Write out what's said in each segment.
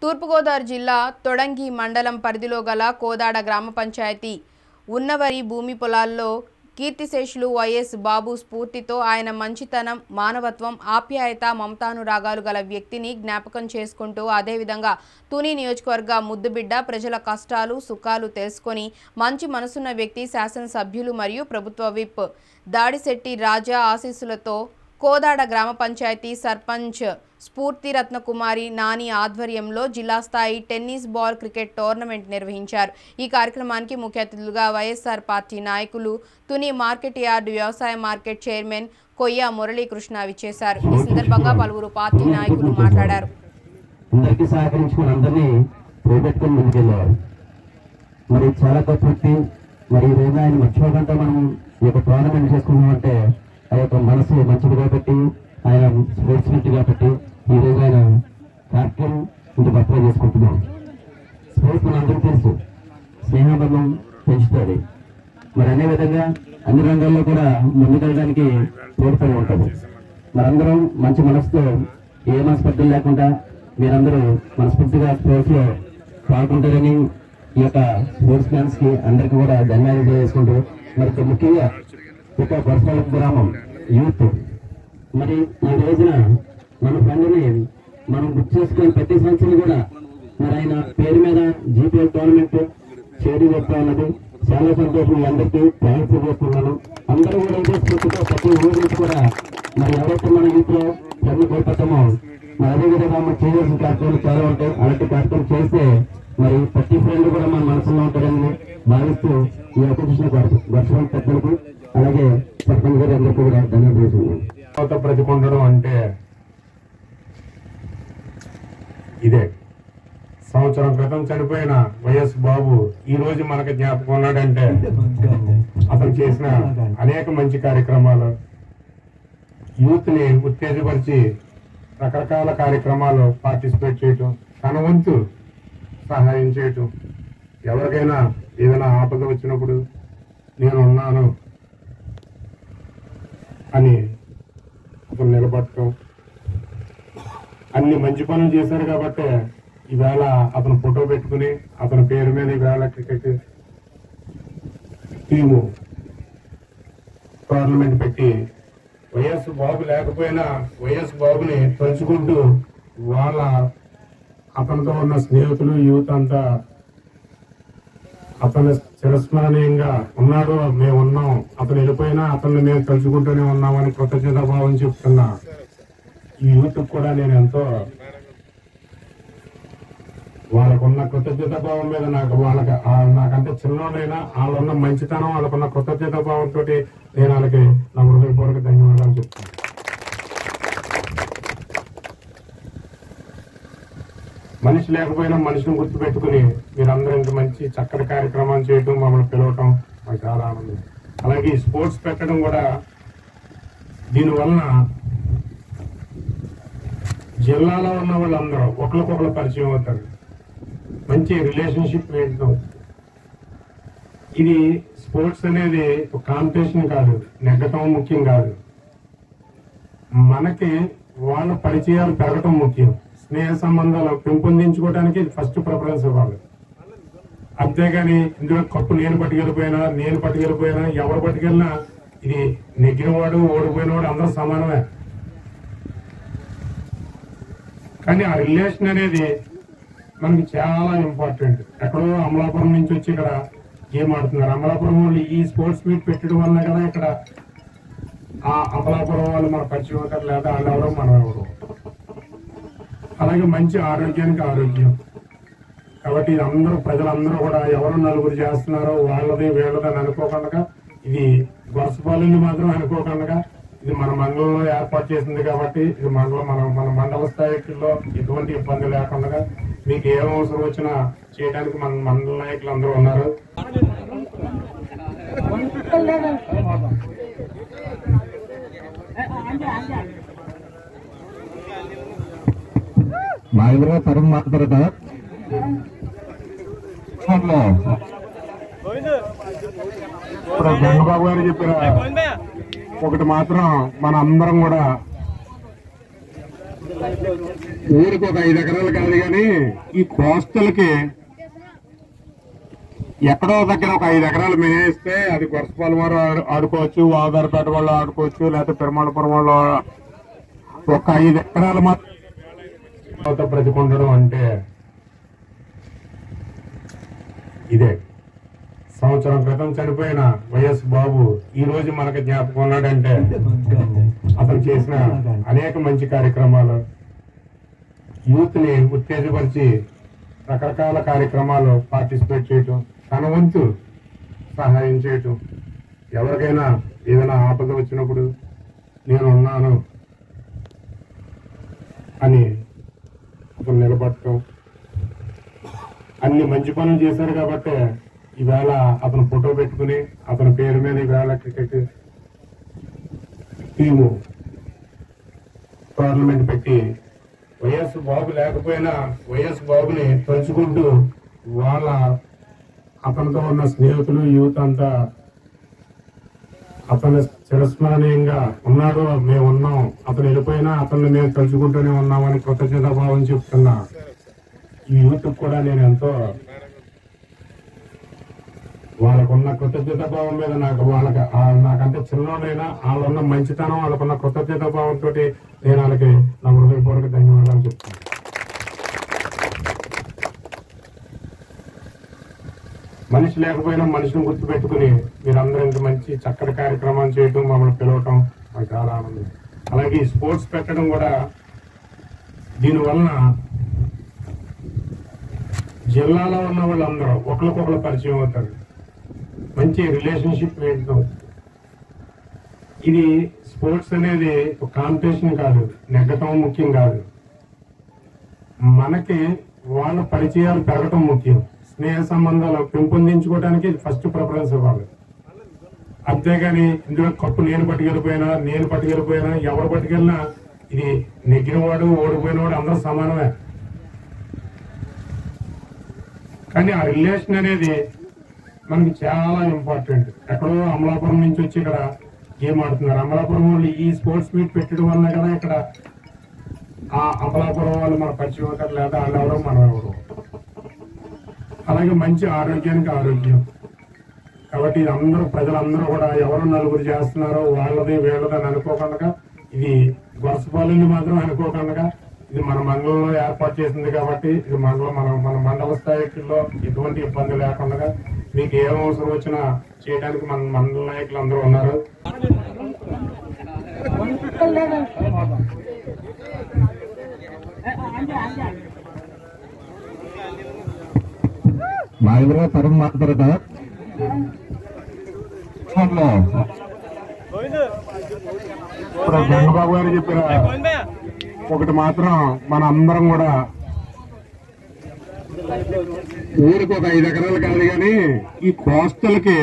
తూర్పుగోదావరి జిల్లా తొడంగి మండలం పరిధిలో గల కోదాడ గ్రామ పంచాయతీ ఉన్నవరి భూమి పొలాల్లో కీర్తిశేషులు వైఎస్ బాబు స్ఫూర్తితో ఆయన మంచితనం మానవత్వం ఆప్యాయత మమతానురాగాలు గల వ్యక్తిని జ్ఞాపకం చేసుకుంటూ అదేవిధంగా తుని నియోజకవర్గ ముద్దుబిడ్డ ప్రజల కష్టాలు సుఖాలు తెలుసుకొని మంచి మనసున్న వ్యక్తి శాసనసభ్యులు మరియు ప్రభుత్వ విప్ దాడిశెట్టి రాజా ఆశీస్సులతో కోదాడ గ్రామ పంచాయతీ సర్పంచ్ స్ఫూర్తి రత్నకుమారి నాని ఆధ్వర్యంలో జిల్లా స్థాయి టెన్నిస్ బాల్ క్రికెట్ టోర్నమెంట్ నిర్వహించారు ఈ కార్యక్రమానికి ముఖ్య అతిథులుగా వైఎస్ఆర్ పార్టీ నాయకులు తుని మార్కెట్ యార్డ్ వ్యవసాయ మార్కెట్ చైర్మన్ కొయ్య మురళీకృష్ణ విచ్చేశారు ఈ సందర్భంగా పలువురు పార్టీ నాయకులు మాట్లాడారు అందరికీ సహకరించుకుని అందరినీ పోగొట్టుకొని ముందుకెళ్ళేవారు మరి చాలా గొప్ప వ్యక్తి మరి ఈ రోజు ఆయన మర్చిపోకుండా మనం ఈ యొక్క టోర్నమెంట్ చేసుకున్నామంటే ఆ యొక్క మనసు మంచిది కాబట్టి ఆయన స్పోర్ట్స్ మెట్ కాబట్టి ఈ రోజు ఆయన కార్యక్రమం ఇంత గొప్పగా చేసుకుంటున్నాం స్పోర్ట్స్ మన అందరికీ తెలుసు స్నేహబంధం పెంచుతుంది మరి అదే విధంగా అన్ని రంగాల్లో కూడా ముందుకెళ్ళడానికి తోడ్పడి ఉంటుంది మనందరం మంచి మనసుతో ఏ మనస్పర్ధలు లేకుండా మీరందరూ మనస్ఫూర్తిగా స్పోర్ట్స్ లో పాల్గొంటారని ఈ యొక్క స్పోర్ట్స్ మ్యాన్స్ కి అందరికీ కూడా ధన్యవాదాలు తెలియజేసుకుంటూ మరి ఇక ముఖ్యంగా ఇక వర్షాల గ్రామం యూత్ మరి ఈ రోజున మన ఫ్రెండ్ని మనం బుక్ చేసుకుని ప్రతి సంవత్సరం కూడా మరి ఆయన పేరు మీద జీపీఎల్ టోర్నమెంట్ చేయడం చెప్తా ఉన్నది చాలా సంతోషం మీ అందరికీ థ్యాంక్స్ చేస్తున్నాను అందరూ కూడా ఇదే స్ఫూర్తితో ప్రతి ఊరు నుంచి కూడా మరి ఎవరైతే మన యూత్ లో ఫ్రెండ్ కోల్పోతామో మరి అదే విధంగా మనం చేయాల్సిన కార్యక్రమాలు చాలా ఉంటాయి అలాంటి కార్యక్రమం చేస్తే మరి ప్రతి ఫ్రెండ్ కూడా మన మనసులో ఉంటారని భావిస్తూ ఈ అవకాశం వర్షం పెద్దలకు అలాగే సర్పంచ్ గారి అందరికీ కూడా ధన్యవాదాలు తర్వాత బ్రతికుండడం అంటే ఇదే సంవత్సరం క్రితం చనిపోయిన వైఎస్ బాబు ఈ రోజు మనకు జ్ఞాపకం ఉన్నాడంటే అతను చేసిన అనేక మంచి కార్యక్రమాలు యూత్ ని ఉత్తేజపరిచి రకరకాల కార్యక్రమాలు పార్టిసిపేట్ చేయటం తన వంతు సహాయం చేయటం ఎవరికైనా ఏదైనా ఆపద వచ్చినప్పుడు నేను ఉన్నాను అని అతను నిలబడటం అన్ని మంచి పనులు చేశారు కాబట్టి ఈవేళ అతను ఫోటో పెట్టుకుని అతని పేరు మీద ఈవేళ క్రికెట్ టీము టోర్నమెంట్ పెట్టి వైఎస్ బాబు లేకపోయినా వైఎస్ బాబుని తలుచుకుంటూ వాళ్ళ అతనితో ఉన్న స్నేహితులు యూత్ అంతా అతను చిరస్మరణీయంగా ఉన్నాడు మేము ఉన్నాం అతను వెళ్ళిపోయినా అతన్ని మేము తలుచుకుంటూనే ఉన్నామని కృతజ్ఞత భావం చెప్తున్నా ఈ యూత్ కూడా నేను ఎంతో వాళ్ళకున్న కృతజ్ఞత భావం మీద నాకు వాళ్ళకి ఆ- నాకంటే చిన్నోడైనా వాళ్ళున్న మంచితనం వాళ్ళకున్న కృతజ్ఞత భావంతో నేను వాళ్ళకి నా హృదయపూర్వక ధన్యవాదాలు చెప్తాను మనిషి లేకపోయినా మనిషిని గుర్తుపెట్టుకుని మీరందరూ ఇంత మంచి చక్కటి కార్యక్రమాలు చేయడం మమ్మల్ని పిలవటం మాకు చాలా ఆనందం అలాగే ఈ స్పోర్ట్స్ పెట్టడం కూడా దీనివలన జిల్లాలో ఉన్న వాళ్ళందరూ ఒకరికొకరు పరిచయం అవుతారు మంచి రిలేషన్షిప్ పెంచడం ఇది స్పోర్ట్స్ అనేది ఒక కాంపిటీషన్ కాదు నెగ్గటం ముఖ్యం కాదు మనకి వాళ్ళ పరిచయాలు పెరగటం ముఖ్యం స్నేహ సంబంధాలు పెంపొందించుకోవడానికి ఫస్ట్ ప్రిఫరెన్స్ ఇవ్వాలి అంతేగాని ఇందులో కప్పు నేను పట్టుకెళ్ళిపోయినా నేను పట్టుకెళ్ళిపోయినా ఎవరు పట్టుకెళ్ళినా ఇది నెగ్గినవాడు ఓడిపోయినవాడు అందరూ సమానమే కానీ ఆ రిలేషన్ అనేది మనకి చాలా ఇంపార్టెంట్ ఎక్కడో అమలాపురం నుంచి వచ్చి ఇక్కడ గేమ్ ఆడుతున్నారు అమలాపురం వాళ్ళు ఈ స్పోర్ట్స్ మీట్ పెట్టడం వల్ల కదా ఇక్కడ ఆ అమలాపురం వాళ్ళు మన పరిచయం అవుతారు లేదా వాళ్ళు ఎవరో మనం ఎవరు అలాగే మంచి ఆరోగ్యానికి ఆరోగ్యం కాబట్టి ఇది అందరూ ప్రజలందరూ కూడా ఎవరు నలుగురు చేస్తున్నారో వాళ్ళది వీళ్ళది అని అనుకోకుండా ఇది గొరసపాలని మాత్రం అనుకోకుండా ఇది మన మండలంలో ఏర్పాటు చేసింది కాబట్టి ఇది మండలం మన మన మండల స్థాయిలో ఎటువంటి ఇబ్బంది లేకుండా మీకు ఏ అవసరం వచ్చినా చేయడానికి మన మండల నాయకులు అందరూ ఉన్నారు మా ఎదురుగా తరుణ్ మాట్లాడతారు ఇప్పుడు గంగబాబు గారు చెప్పారు ఒకటి మాత్రం మన అందరం కూడా ఊరికి ఒక ఐదు ఎకరాలు కాదు కానీ ఈ కోస్తలకి ఎక్కడో దగ్గర ఒక ఐదు ఎకరాలు మేస్తే అది కొరసపాలెం వారు ఆడు- ఆడుకోవచ్చు వాదారపేట వాళ్ళు ఆడుకోవచ్చు లేకపోతే పెరుమాళపురం వాళ్ళు ఒక ఐదు ఎకరాలు మాత్రం బ్రతికుండడం అంటే ఇదే సంవత్సరం క్రితం చనిపోయిన వైఎస్ బాబు ఈ రోజు మనకు జ్ఞాపకం ఉన్నాడంటే అతను చేసిన అనేక మంచి కార్యక్రమాలు యూత్ ని ఉత్తేజపరిచి రకరకాల కార్యక్రమాలు పార్టిసిపేట్ చేయటం తన వంతు సహాయం చేయటం ఎవరికైనా ఏదైనా ఆపద వచ్చినప్పుడు నేను ఉన్నాను అని అతను నిలబడటం అన్ని మంచి పనులు చేశారు కాబట్టి ఈవేళ అతను ఫోటో పెట్టుకుని అతని పేరు మీద ఈవేళ క్రికెట్ టీము టోర్నమెంట్ పెట్టి వైఎస్ బాబు లేకపోయినా వైఎస్ బాబుని తలుచుకుంటూ వాళ్ళ అతనితో ఉన్న స్నేహితులు యూత్ అంతా అతను చిరస్మరణీయంగా ఉన్నాడు మేము ఉన్నాం అతను వెళ్ళిపోయినా అతన్ని మేము తలుచుకుంటూనే ఉన్నామని కృతజ్ఞత భావం చెప్తున్నా ఈ యూత్ కూడా నేను ఎంతో వాళ్ళకున్న కృతజ్ఞత భావం మీద నాకు వాళ్ళకి ఆ- నాకంటే చిన్నోడైనా వాళ్ళున్న మంచితనం వాళ్ళకున్న కృతజ్ఞత భావంతో నేను వాళ్ళకి నా హృదయపూర్వక ధన్యవాదాలు చెప్తాను మనిషి లేకపోయినా మనిషిని గుర్తుపెట్టుకుని మీరందరూ ఇంత మంచి చక్కటి కార్యక్రమాలు చేయడం మమ్మల్ని పిలవటం మాకు చాలా ఆనందం అలాగే ఈ స్పోర్ట్స్ పెట్టడం కూడా దీనివలన జిల్లాలో ఉన్న వాళ్ళందరూ ఒకరికొకరు పరిచయం అవుతారు మంచి రిలేషన్షిప్ మెయింటైన్ అవుతుంది ఇది స్పోర్ట్స్ అనేది ఒక కాంపిటీషన్ కాదు నెగ్గటం ముఖ్యం కాదు మనకి వాళ్ళ పరిచయాలు పెరగటం ముఖ్యం స్నేహ సంబంధాలు పెంపొందించుకోవడానికి ఫస్ట్ ప్రిఫరెన్స్ ఇవ్వాలి అంతేగాని ఇందులో కప్పు నేను పట్టుకెళ్ళిపోయినా నేను పట్టుకెళ్ళిపోయినా ఎవరు పట్టుకెళ్ళినా ఇది నెగ్గినవాడు ఓడిపోయినవాడు అందరూ సమానమే కానీ ఆ రిలేషన్ అనేది మనకి చాలా ఇంపార్టెంట్ ఎక్కడో అమలాపురం నుంచి వచ్చి ఇక్కడ గేమ్ ఆడుతున్నారు అమలాపురం వాళ్ళు ఈ స్పోర్ట్స్ మీట్ పెట్టడం వల్ల కదా ఇక్కడ ఆ అమలాపురం వాళ్ళు మన పరిచయం అవుతారు లేదా వాళ్ళు ఎవరో మనం ఎవరు అలాగే మంచి ఆరోగ్యానికి ఆరోగ్యం కాబట్టి ఇది అందరూ ప్రజలందరూ కూడా ఎవరు నలుగురు చేస్తున్నారో వాళ్ళది వీళ్ళది అని అనుకోకుండా ఇది వరుసపాలని మాత్రం అనుకోకుండా ఇది మన మండలంలో ఏర్పాటు చేసింది కాబట్టి ఇది మండలం మన మన మండల స్థాయిలో ఎటువంటి ఇబ్బంది లేకుండా మీకు ఏ అవసరం వచ్చినా చేయడానికి మన మండల నాయకులు అందరూ ఉన్నారు మా ఎదురుగా తరం మాట్లాడతా ఇప్పుడు గంగబాబు గారు చెప్పారు ఒకటి మాత్రం మన అందరం కూడా ఊరికి ఒక ఐదు ఎకరాలు కాదు కానీ ఈ కోస్తలకి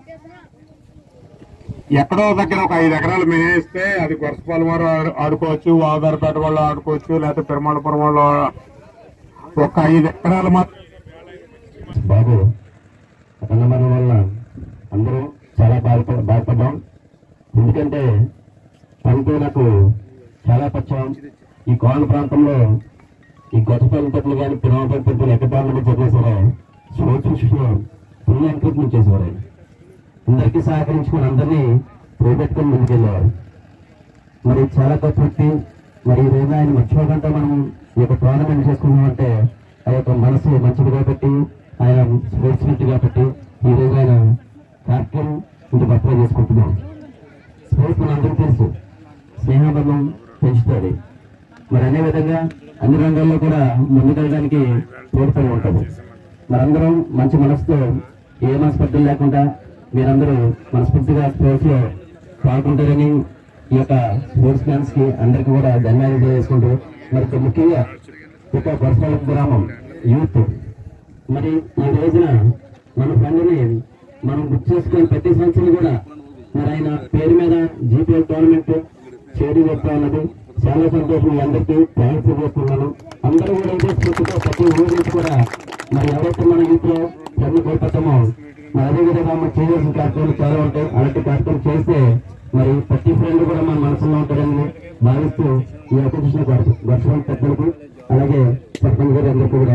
ఎక్కడో దగ్గర ఒక ఐదు ఎకరాలు మేస్తే అది కొరసపాలెం వారు ఆడు- ఆడుకోవచ్చు వాదారపేట వాళ్ళు ఆడుకోవచ్చు లేకపోతే పెరుమాళపురం వాళ్ళు ఒక ఐదు ఎకరాలు మాత్రం బాబు అతని మరణం వల్ల అందరూ చాలా బాధపడ బాధపడ్డాం ఎందుకంటే తనతో నాకు చాలా పరిచయం ఈ కోన ప్రాంతంలో ఈ గొట్టపల్లి తప్పులు కానీ పినవపల్లి తప్పులు ఎక్కడ టోర్నమెంట్ జరిగినా సరే స్పోర్ట్స్ విషయంలో ఫుల్ ఎంకరేజ్మెంట్ చేసేవారు ఆయన. అందరికీ సహకరించుకుని అందరినీ ప్రోబెట్టుకొని ముందుకెళ్ళేవారు మరి చాలా గొప్ప వ్యక్తి మరి ఈ రోజు ఆయన మర్చిపోకుండా మనం ఈ యొక్క టోర్నమెంట్ చేసుకున్నామంటే ఆ యొక్క మనసు మంచిది కాబట్టి ఆయన స్పోర్ట్స్ ఫిట్ కాబట్టి ఈ రోజు ఆయన కార్యక్రమం ఇంత గొప్పగా చేసుకుంటున్నాం స్పోర్ట్స్ మన అందరికీ తెలుసు స్నేహబంధం పెంచుతుంది మరి అదే విధంగా అన్ని రంగాల్లో కూడా ముందుకెళ్ళడానికి తోడ్పడి ఉంటుంది మనందరం మంచి మనసుతో ఏ మనస్పర్ధలు లేకుండా మీరందరూ మనస్ఫూర్తిగా స్పోర్ట్స్ లో పాల్గొంటారని ఈ యొక్క స్పోర్ట్స్ మ్యాన్స్ కి అందరికి కూడా ధన్యవాదాలు తెలియజేసుకుంటూ మరి ఇక్కడ ముఖ్యంగా ఒక పర్సనల్ గ్రామం యూత్ మరి ఈ రోజున మన ఫ్రెండ్ని మనం గుర్తు చేసుకుని ప్రతి సంవత్సరం కూడా మరి ఆయన పేరు మీద జీపీఎల్ టోర్నమెంట్ చేయడం చెప్తా ఉన్నది చాలా సంతోషం మీ అందరికీ థ్యాంక్స్ చేస్తున్నాను అందరూ కూడా ఇదే స్ఫూర్తితో ప్రతి ఊరి నుంచి కూడా మరి ఎవరైతే మన యూత్ లో ఫ్రెండ్ కోల్పోతామో మరి అదే విధంగా మనం చేయాల్సిన కార్యక్రమాలు చాలా ఉంటాయి అలాంటి కార్యక్రమం చేస్తే మరి ప్రతి ఫ్రెండ్ కూడా మన మనసులో ఉంటారని భావిస్తూ ఈ అవకాశం వర్షం పెద్దలకు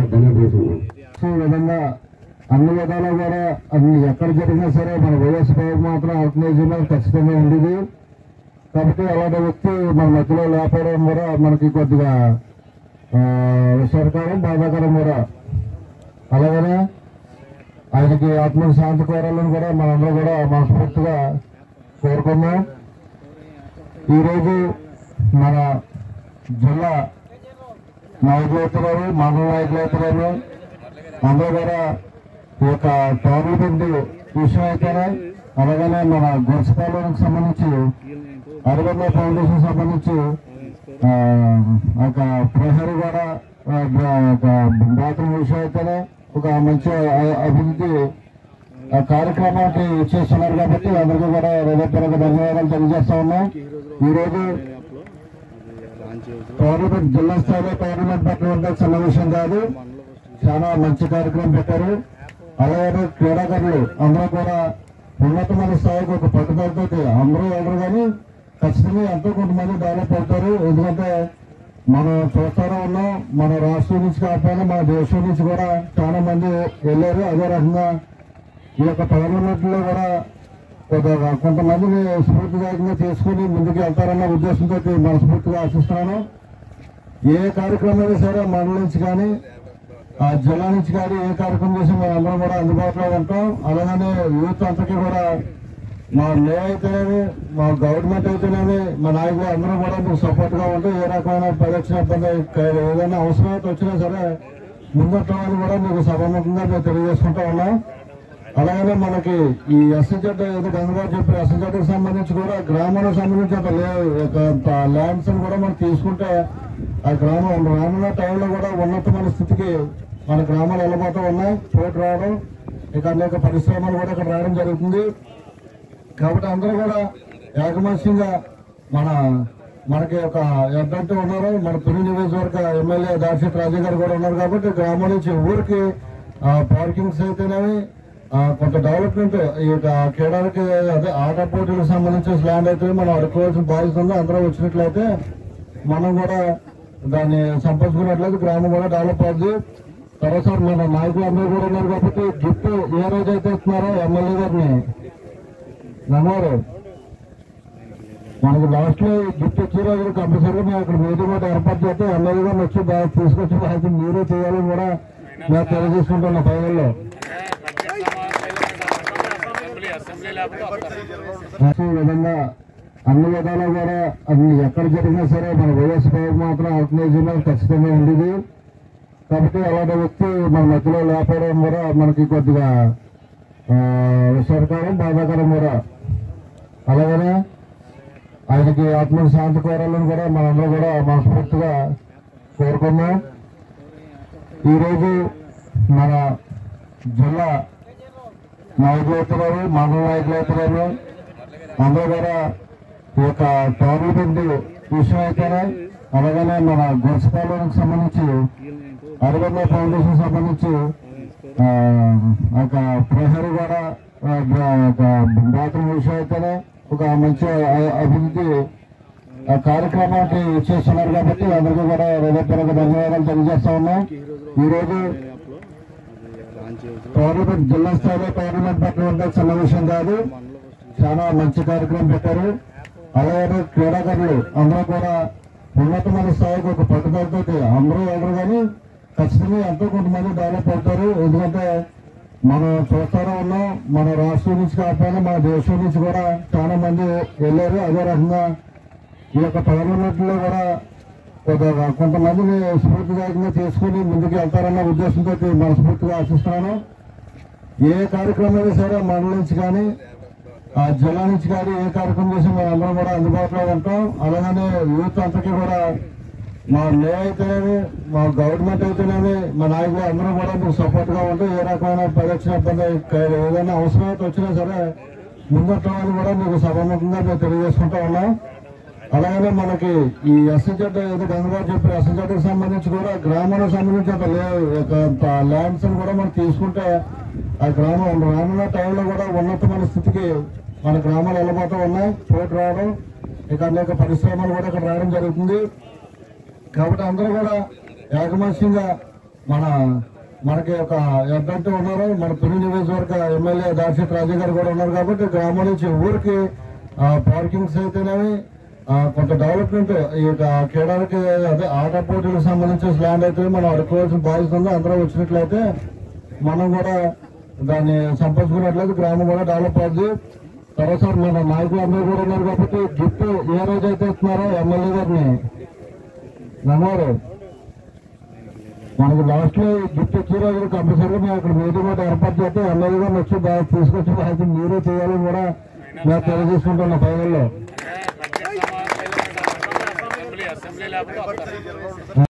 ధన్యవాదాలు ఈ విధంగా అన్ని విధాలా కూడా అన్ని ఎక్కడ జరిగినా సరే మన వైఎస్ బాబు మాత్రం ఆర్గనైజింగ్ ఖచ్చితంగా ఉండేది కాబట్టి అలాంటి వ్యక్తి మన మధ్యలో లేకపోవడం కూడా మనకి కొద్దిగా ఆ, విషాదకరం బాధాకరం కూడా అలాగనే ఆయనకి ఆత్మ శాంతి కోరాలని కూడా మనందరూ కూడా మనస్ఫూర్తిగా కోరుకున్నాం ఈరోజు మన జిల్లా నాయకులు అవుతున్నారు మండల నాయకులు అవుతున్నారు అందరూ కూడా ఈ యొక్క పార్లమెంట్ విషయం అయితేనే అలాగనే మన గురసపాలెంకి సంబంధించి అరవింద ఫౌండేషన్ సంబంధించి ఆ, ఒక ప్రహరీ కూడా ఆ, ఒక బాత్రూమ్ విషయం అయితేనే ఒక మంచి అ- అభివృద్ధి ఆ కార్యక్రమానికి చేస్తున్నారు కాబట్టి అందరికీ కూడా హృదయపూర్వక ధన్యవాదాలు తెలియజేస్తా ఉన్నాం ఈరోజు పార్లమెంట్ జిల్లా స్థాయిలో పార్లమెంట్ పెట్టడం అంటే చిన్న విషయం కాదు చాలా మంచి కార్యక్రమం పెట్టారు అలాగే క్రీడాకారులు అందరూ కూడా ఉన్నతమైన స్థాయికి ఒక పట్టుదలతో అందరూ ఎవరు కానీ ఖచ్చితంగా ఎంతో కొంతమంది డెవలప్ అవుతారు ఎందుకంటే మనం చూస్తానే ఉన్నాం మన రాష్ట్రం నుంచి కాకపోయినా మన దేశం నుంచి కూడా చాలా మంది వెళ్ళారు అదే రకంగా ఈ యొక్క పార్లమెంట్ లో కూడా కొంత- కొంతమందిని స్ఫూర్తిదాయకంగా చేసుకుని ముందుకు వెళ్తారన్న ఉద్దేశంతో మనస్ఫూర్తిగా ఆశిస్తున్నాను ఏ కార్యక్రమం అయినా సరే మండలం నుంచి కానీ ఆ జిల్లా నుంచి కానీ ఏ కార్యక్రమం చేసి మేము అందరం కూడా అందుబాటులో ఉంటాం అలాగనే యూత్ అంతకీ కూడా మా లే అయితేనేమి మా గవర్నమెంట్ అయితేనేమి మా నాయకులు అందరూ కూడా మీకు సపోర్ట్ గా ఉంటే ఏ రకమైన పరిరక్షణ ఇబ్బంది క- ఏదైనా అవసరమైతే వచ్చినా సరే ముందుంటామని కూడా మీకు సభాముఖంగా మేము తెలియజేసుకుంటా ఉన్నాం అలాగనే మనకి ఈ ఎస్ఎన్జెడ్ ఏదో గంగారు చెప్పిన ఎస్ఎన్జెడ్కి సంబంధించి కూడా గ్రామానికి సంబంధించి అంత లే ల్యాండ్స్ కూడా మనం తీసుకుంటే ఆ గ్రామం రానున్న టైంలో కూడా ఉన్నతమైన స్థితికి మన గ్రామాలు వెళ్ళబోతూ ఉన్నాయి చోటు రావడం ఇక అనేక పరిశ్రమలు కూడా ఇక్కడ రావడం జరుగుతుంది కాబట్టి అందరూ కూడా ఏకమత్యంగా మన మనకి ఒక ఎద్దంటూ ఉన్నారు మన పురి నియోజకవర్గ ఎమ్మెల్యే దాక్షిత్ రాజు గారు కూడా ఉన్నారు కాబట్టి గ్రామం నుంచి ఊరికి పార్కింగ్స్ అయితేనేవి ఆ, కొంత డెవలప్మెంట్ ఈ యొక్క క్రీడలకి అదే ఆట పోటీలకు సంబంధించిన ల్యాండ్ అయితే మనం అడుకోవాల్సిన బాధ్యత ఉంది అందరూ వచ్చినట్లయితే మనం కూడా దాన్ని సంపాదించుకున్నట్లయితే గ్రామం కూడా డెవలప్ అవుతుంది తర్వాత సార్ మన నాయకులు అందరూ కూడా ఉన్నారు కాబట్టి గిఫ్ట్ ఏ రోజు అయితే ఇస్తున్నారో ఎమ్మెల్యే గారిని నమ్మారు మనకి లాస్ట్ లో గిఫ్ట్ ఇచ్చే రోజు కంపల్సరీ మేము అక్కడ మీటింగ్ కూడా ఏర్పాటు చేస్తే ఎమ్మెల్యే గారిని వచ్చి బాగా తీసుకొచ్చి బాగా మీరే చేయాలని కూడా మేము తెలియజేసుకుంటున్నాం ఫైనల్లో ఈ విధంగా అన్ని విధాలా కూడా అన్ని ఎక్కడ జరిగినా సరే మన వైఎస్ బాబు మాత్రం ఆర్గనైజింగ్ ఖచ్చితంగా ఉండేది కాబట్టి అలాంటి వ్యక్తి మన మధ్యలో లేకపోవడం కూడా మనకి కొద్దిగా ఆ, విషాదకరం బాధాకరం కూడా అలాగనే ఆయనకి ఆత్మ శాంతి కోరాలని కూడా మనందరూ కూడా మనస్ఫూర్తిగా కోరుకున్నాం ఈరోజు మన జిల్లా నాయకులు అవుతున్నారు మండల నాయకులు అవుతున్నారు అందరూ కూడా ఈ యొక్క పార్లమెంట్ విషయం అయితేనే అలాగనే మన గురసపాలెంకి సంబంధించి అరవింద ఫౌండేషన్ సంబంధించి ఆ, ఒక ప్రహరీ కూడా ఆ, ఒక బాత్రూమ్ విషయం అయితేనే ఒక మంచి అ- అభివృద్ధి ఆ కార్యక్రమానికి చేస్తున్నారు కాబట్టి అందరికీ కూడా హృదయపూర్వక ధన్యవాదాలు తెలియజేస్తా ఉన్నాం ఈరోజు పార్లమెంట్ జిల్లా స్థాయిలో పార్లమెంట్ పెట్టడం అంటే చిన్న విషయం కాదు చాలా మంచి కార్యక్రమం పెట్టారు అలాగే క్రీడాకారులు అందరూ కూడా ఉన్నతమైన స్థాయికి ఒక పట్టుదలతో అందరూ ఎవరు కానీ ఖచ్చితంగా ఎంతో కొంతమంది డెవలప్ అవుతారు ఎందుకంటే మనం చూస్తానే ఉన్నాం మన రాష్ట్రం నుంచి కాకపోయినా మన దేశం నుంచి కూడా చాలా మంది వెళ్ళారు అదే రకంగా ఈ యొక్క పార్లమెంట్ లో కూడా కొద్దిగా కొంతమందిని స్ఫూర్తిదాయకంగా చేసుకుని ముందుకు వెళ్తారన్న ఉద్దేశంతో మనస్ఫూర్తిగా ఆశిస్తున్నాను ఏ కార్యక్రమం అయినా సరే మండలం నుంచి కానీ ఆ జిల్లా నుంచి కానీ ఏ కార్యక్రమం చేసి మేము అందరం కూడా అందుబాటులో ఉంటాం అలాగనే యూత్ అంతకీ కూడా మా లే అయితేనేమి మా గవర్నమెంట్ అయితేనేమి మా నాయకులు అందరూ కూడా మీకు సపోర్ట్ గా ఉంటే ఏ రకమైన పరిరక్షణ ఇబ్బంది క- ఏదైనా అవసరమైతే వచ్చినా సరే ముందుంటామని కూడా మీకు సభాముఖంగా మేము తెలియజేసుకుంటా ఉన్నాం అలాగనే మనకి ఈ ఎస్ఎన్జెడ్ ఏదో గంగారు చెప్పిన ఎస్ఎన్జెడ్ కి సంబంధించి కూడా గ్రామానికి సంబంధించి అంత లే ల్యాండ్స్ కూడా మనం తీసుకుంటే ఆ గ్రామం రానున్న టైంలో కూడా ఉన్నతమైన స్థితికి మన గ్రామాలు వెళ్ళబోతూ ఉన్నాయి చోటు రావడం ఇక అనేక పరిశ్రమలు కూడా ఇక్కడ రావడం జరుగుతుంది కాబట్టి అందరూ కూడా ఏకమత్యంగా మన మనకి ఒక ఎద్దంటూ ఉన్నారు మన తుని నియోజకవర్గ ఎమ్మెల్యే దాక్షిత్ రాజు గారు కూడా ఉన్నారు కాబట్టి గ్రామం నుంచి ఊరికి పార్కింగ్స్ అయితేనేవి ఆ, కొంత డెవలప్మెంట్ ఈ యొక్క క్రీడలకి అదే ఆట పోటీలకు సంబంధించిన ల్యాండ్ అయితే మనం అడుకోవాల్సిన బాధ్యత ఉంది అందరూ వచ్చినట్లయితే మనం కూడా దాన్ని సంపాదించుకున్నట్లయితే గ్రామం కూడా డెవలప్ అవుతుంది తర్వాత సార్ మన నాయకులు అందరూ కూడా ఉన్నారు కాబట్టి గిఫ్ట్ ఏ రోజు అయితే ఇస్తున్నారో ఎమ్మెల్యే గారిని నమ్మారు మనకి లాస్ట్ లో ఈ గిఫ్ట్ ఇచ్చే రోజు కంపల్సరీగా మేము అక్కడ మీటింగ్ కూడా ఏర్పాటు చేస్తే ఎమ్మెల్యే గారిని వచ్చి బాగా తీసుకొచ్చి బాధ్యత మీరే చేయాలని కూడా మేము తెలియజేసుకుంటున్నాం ఫైనల్లో